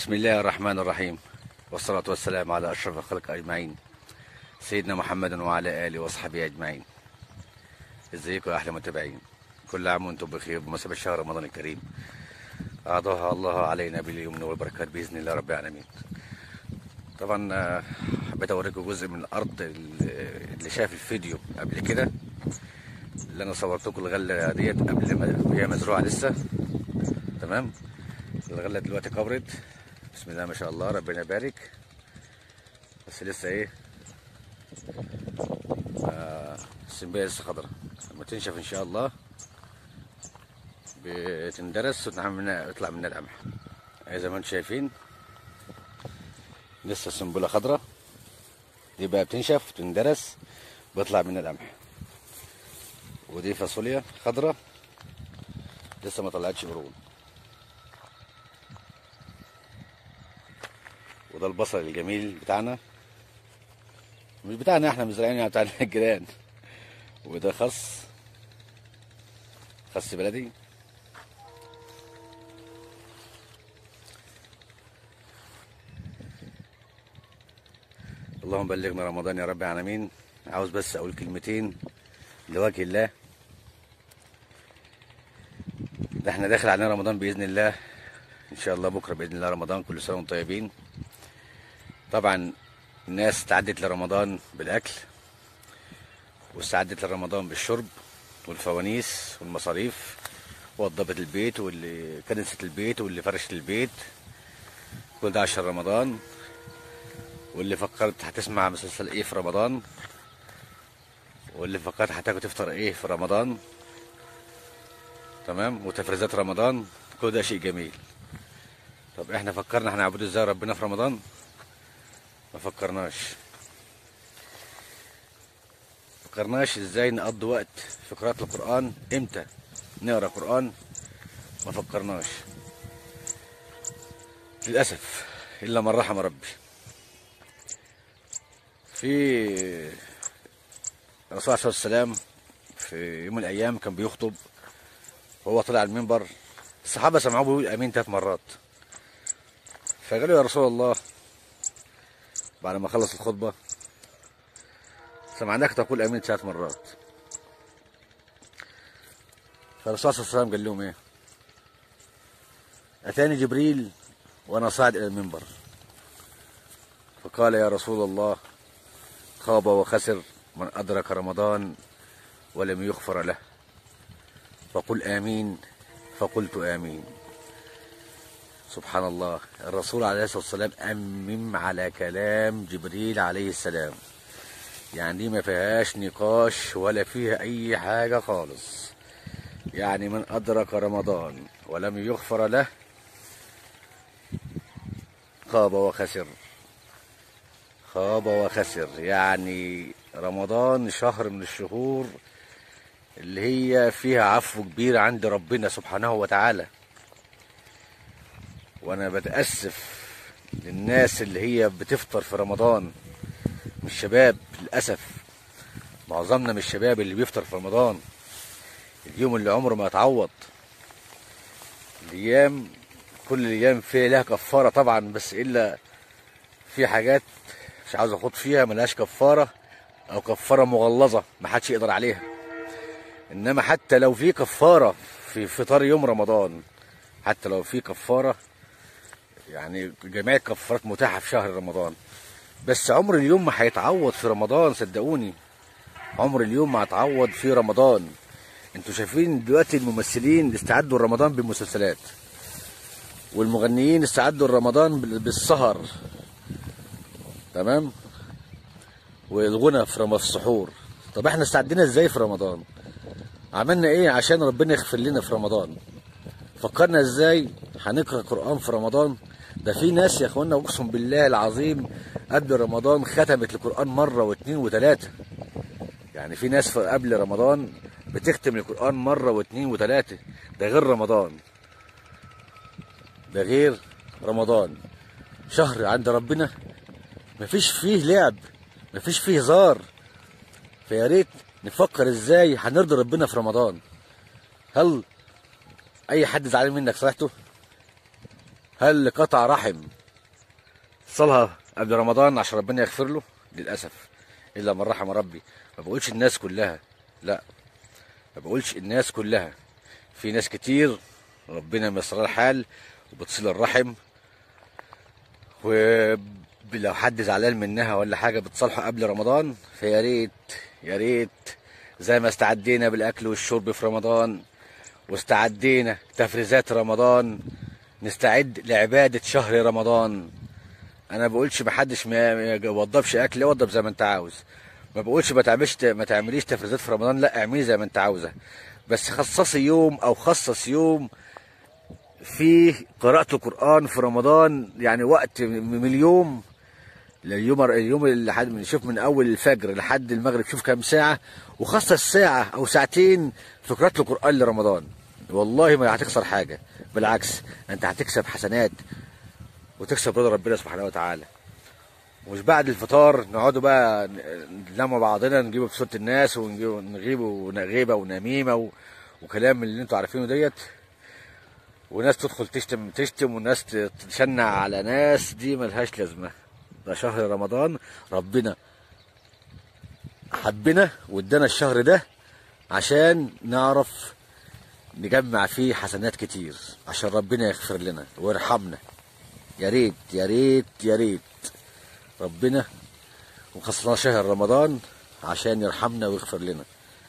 بسم الله الرحمن الرحيم والصلاة والسلام على أشرف الخلق أجمعين سيدنا محمد وعلى آله وصحبه أجمعين ازيكم يا أحلى متابعين كل عام وانتم بخير بمناسبة شهر رمضان الكريم أعطاها الله علينا باليمن والبركات بإذن الله رب العالمين طبعا آه، حبيت أوريكم جزء من الأرض اللي شاف الفيديو قبل كده اللي أنا صورت لكم الغلة ديت قبل ما وهي مزروعة لسه تمام الغلة دلوقتي كبرت بسم الله ما شاء الله ربنا يبارك بس لسه ايه آه السنبيه لسه خضرا لما تنشف ان شاء الله بتندرس وتنعمل منها يطلع منها القمح اهي زي ما انتم شايفين لسه السنبله خضرا دي بقى بتنشف وتندرس بيطلع منها القمح ودي فاصوليا خضرا لسه ما طلعتش قرون وده البصل الجميل بتاعنا مش بتاعنا احنا مزرعين يعني بتاع الجيران وده خس خس بلدي اللهم بلغنا رمضان يا رب العالمين عاوز بس اقول كلمتين لوجه الله ده احنا داخل علينا رمضان باذن الله ان شاء الله بكره باذن الله رمضان كل سنه وانتم طيبين طبعا الناس استعدت لرمضان بالاكل واستعدت لرمضان بالشرب والفوانيس والمصاريف وضبت البيت واللي كنست البيت واللي فرشت البيت كل ده عشان رمضان واللي فكرت هتسمع مسلسل ايه في رمضان واللي فكرت هتاكل تفطر ايه في رمضان تمام وتفريزات رمضان كل ده شيء جميل طب احنا فكرنا هنعبد ازاي ربنا في رمضان ما فكرناش فكرناش ازاي نقضي وقت في قراءة القرآن امتى نقرا قرآن ما فكرناش للأسف إلا من رحم ربي في الرسول عليه الصلاة والسلام في يوم من الأيام كان بيخطب وهو طلع على المنبر الصحابة سمعوه بيقول أمين ثلاث مرات فقالوا يا رسول الله بعد ما خلص الخطبة سمعناك تقول امين ثلاث مرات فالرسول صلى الله عليه وسلم قال لهم ايه اتاني جبريل وانا صاعد الى المنبر فقال يا رسول الله خاب وخسر من ادرك رمضان ولم يغفر له فقل امين فقلت امين سبحان الله الرسول عليه الصلاة والسلام أمم على كلام جبريل عليه السلام يعني دي ما فيهاش نقاش ولا فيها أي حاجة خالص يعني من أدرك رمضان ولم يغفر له خاب وخسر خاب وخسر يعني رمضان شهر من الشهور اللي هي فيها عفو كبير عند ربنا سبحانه وتعالى وانا بتاسف للناس اللي هي بتفطر في رمضان من الشباب للاسف معظمنا من الشباب اللي بيفطر في رمضان اليوم اللي عمره ما يتعوض الايام كل الايام فيها لها كفاره طبعا بس الا في حاجات مش عاوز اخوض فيها ملهاش كفاره او كفاره مغلظه ما حدش يقدر عليها انما حتى لو في كفاره في فطار يوم رمضان حتى لو في كفاره يعني جميع الكفارات متاحه في شهر رمضان بس عمر اليوم ما هيتعوض في رمضان صدقوني عمر اليوم ما هيتعوض في رمضان انتوا شايفين دلوقتي الممثلين استعدوا رمضان بالمسلسلات والمغنيين استعدوا رمضان بالسهر تمام والغنى في رمضان السحور طب احنا استعدينا ازاي في رمضان عملنا ايه عشان ربنا يغفر لنا في رمضان فكرنا ازاي هنقرا قران في رمضان ده في ناس يا اخوانا اقسم بالله العظيم قبل رمضان ختمت القران مره واثنين وثلاثه يعني في ناس قبل رمضان بتختم القران مره واثنين وثلاثه ده غير رمضان ده غير رمضان شهر عند ربنا مفيش فيه لعب مفيش فيه هزار فيا ريت نفكر ازاي هنرضي ربنا في رمضان هل اي حد زعلان منك صحته هل قطع رحم صلها قبل رمضان عشان ربنا يغفر له للاسف الا من رحم ربي ما بقولش الناس كلها لا ما بقولش الناس كلها في ناس كتير ربنا ميسر الحال وبتصل الرحم ولو حد زعلان منها ولا حاجه بتصالحه قبل رمضان فيا ريت يا ريت زي ما استعدينا بالاكل والشرب في رمضان واستعدينا تفريزات رمضان نستعد لعباده شهر رمضان انا بقولش محدش ما ما يوضبش اكل يوضب زي ما انت عاوز ما بقولش ما تعملش ما تعمليش تفريزات في رمضان لا اعملي زي ما انت عاوزه بس خصصي يوم او خصص يوم في قراءة القرآن في رمضان يعني وقت من اليوم اليوم اليوم اللي حد نشوف من اول الفجر لحد المغرب شوف كام ساعة وخصص ساعة او ساعتين في قراءة القرآن لرمضان والله ما هتخسر حاجة بالعكس انت هتكسب حسنات وتكسب رضا ربنا سبحانه وتعالى مش بعد الفطار نقعدوا بقى نلموا بعضنا نجيبوا بصوت الناس ونجيبوا نغيبوا غيبه ونميمه و... وكلام اللي انتوا عارفينه ديت وناس تدخل تشتم تشتم وناس تشنع على ناس دي ملهاش لازمه ده شهر رمضان ربنا حبنا وادانا الشهر ده عشان نعرف نجمع فيه حسنات كتير عشان ربنا يغفر لنا ويرحمنا يا ريت يا ريت يا ريت ربنا وخصصنا شهر رمضان عشان يرحمنا ويغفر لنا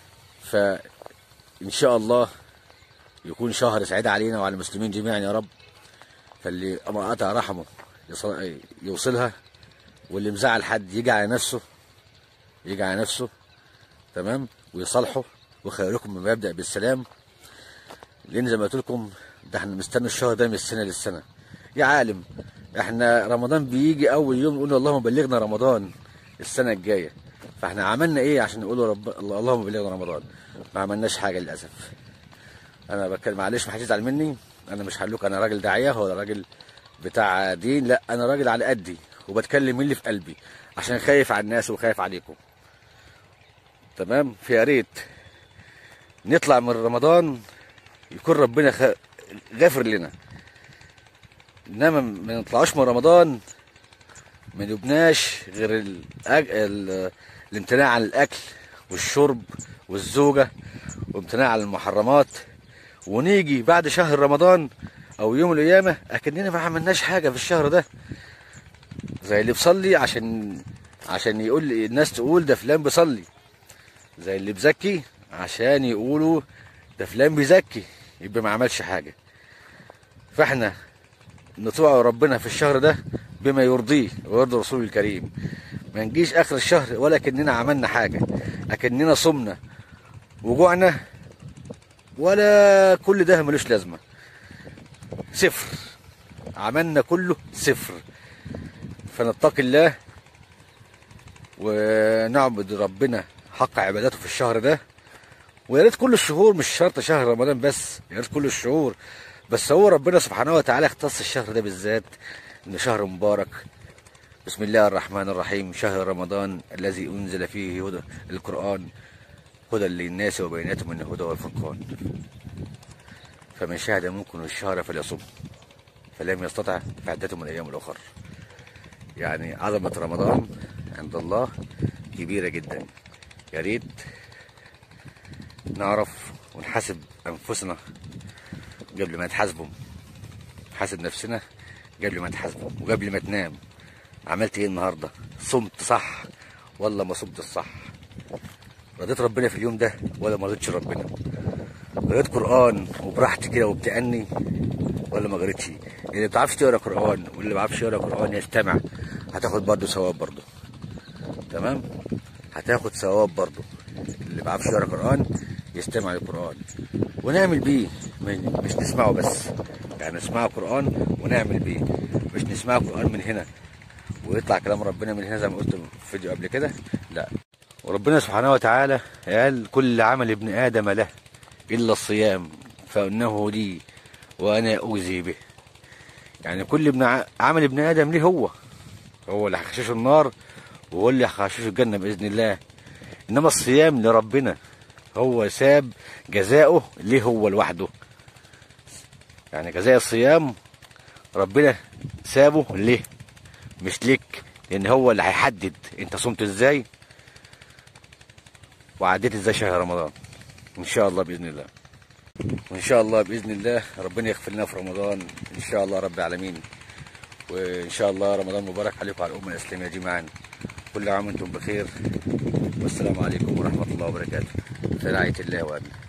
فإن شاء الله يكون شهر سعيد علينا وعلى المسلمين جميعا يا رب فاللي أما قطع رحمه يصل- يوصلها واللي مزعل حد يجي على نفسه يجي على نفسه تمام ويصالحه وخيركم من يبدأ بالسلام لأن زي ما قلت لكم ده احنا مستنى الشهر ده من السنة للسنة يا عالم احنا رمضان بيجي اول يوم نقول اللهم بلغنا رمضان السنه الجايه فاحنا عملنا ايه عشان نقول رب اللهم بلغنا رمضان ما عملناش حاجه للاسف انا بتكلم معلش ما حدش يزعل مني انا مش هقول لكم انا راجل داعيه ولا راجل بتاع دين لا انا راجل على قدي وبتكلم من اللي في قلبي عشان خايف على الناس وخايف عليكم تمام فيا ريت نطلع من رمضان يكون ربنا خ... غافر لنا انما ما نطلعوش من رمضان ما نبناش غير الأج... ال... الامتناع عن الاكل والشرب والزوجه وامتناع عن المحرمات ونيجي بعد شهر رمضان او يوم القيامه اكننا ما عملناش حاجه في الشهر ده زي اللي بيصلي عشان عشان يقول الناس تقول ده فلان بيصلي زي اللي بزكي عشان يقولوا ده فلان بيزكي يبقى ما عملش حاجه فاحنا نطوع ربنا في الشهر ده بما يرضيه ويرضي رسوله الكريم ما نجيش اخر الشهر ولا كاننا عملنا حاجه اكننا صمنا وجوعنا ولا كل ده ملوش لازمه صفر عملنا كله صفر فنتقي الله ونعبد ربنا حق عبادته في الشهر ده ويا ريت كل الشهور مش شرط شهر رمضان بس يا ريت كل الشهور بس هو ربنا سبحانه وتعالى اختص الشهر ده بالذات انه شهر مبارك بسم الله الرحمن الرحيم شهر رمضان الذي انزل فيه هدى القران هدى للناس وبينات من الهدى والفرقان فمن شهد منكم الشهر فليصم فلم يستطع فعدته من الايام الاخر يعني عظمه رمضان عند الله كبيره جدا يا ريت نعرف ونحاسب انفسنا قبل ما نتحاسبهم حاسب نفسنا قبل ما نتحاسبهم وقبل ما تنام عملت ايه النهارده صمت صح ولا ما صمتش صح رضيت ربنا في اليوم ده ولا ما رضيتش ربنا قريت قران وبراحتي كده وبتأني ولا ما قريتش اللي ما بتعرفش تقرا قران واللي ما بيعرفش يقرا قران يستمع هتاخد برضه ثواب برضه تمام هتاخد ثواب برضه اللي ما بيعرفش يقرا قران يستمع للقران ونعمل بيه م- مش نسمعه بس يعني نسمعه قران ونعمل بيه مش نسمعه قران من هنا ويطلع كلام ربنا من هنا زي ما قلت في فيديو قبل كده لا وربنا سبحانه وتعالى قال كل عمل ابن ادم له الا الصيام فانه لي وانا اوزي به يعني كل ابن ع- عمل ابن ادم ليه هو هو اللي هيخششه النار وهو اللي هيخششه الجنه باذن الله انما الصيام لربنا هو ساب جزاؤه ليه هو لوحده يعني جزاء الصيام ربنا سابه ليه مش ليك لان هو اللي هيحدد انت صمت ازاي وعديت ازاي شهر رمضان ان شاء الله باذن الله وان شاء الله باذن الله ربنا يغفر لنا في رمضان ان شاء الله رب العالمين وان شاء الله رمضان مبارك عليكم وعلى الامه الاسلاميه جميعا كل عام وانتم بخير والسلام عليكم ورحمه الله وبركاته في رعايه الله وامنه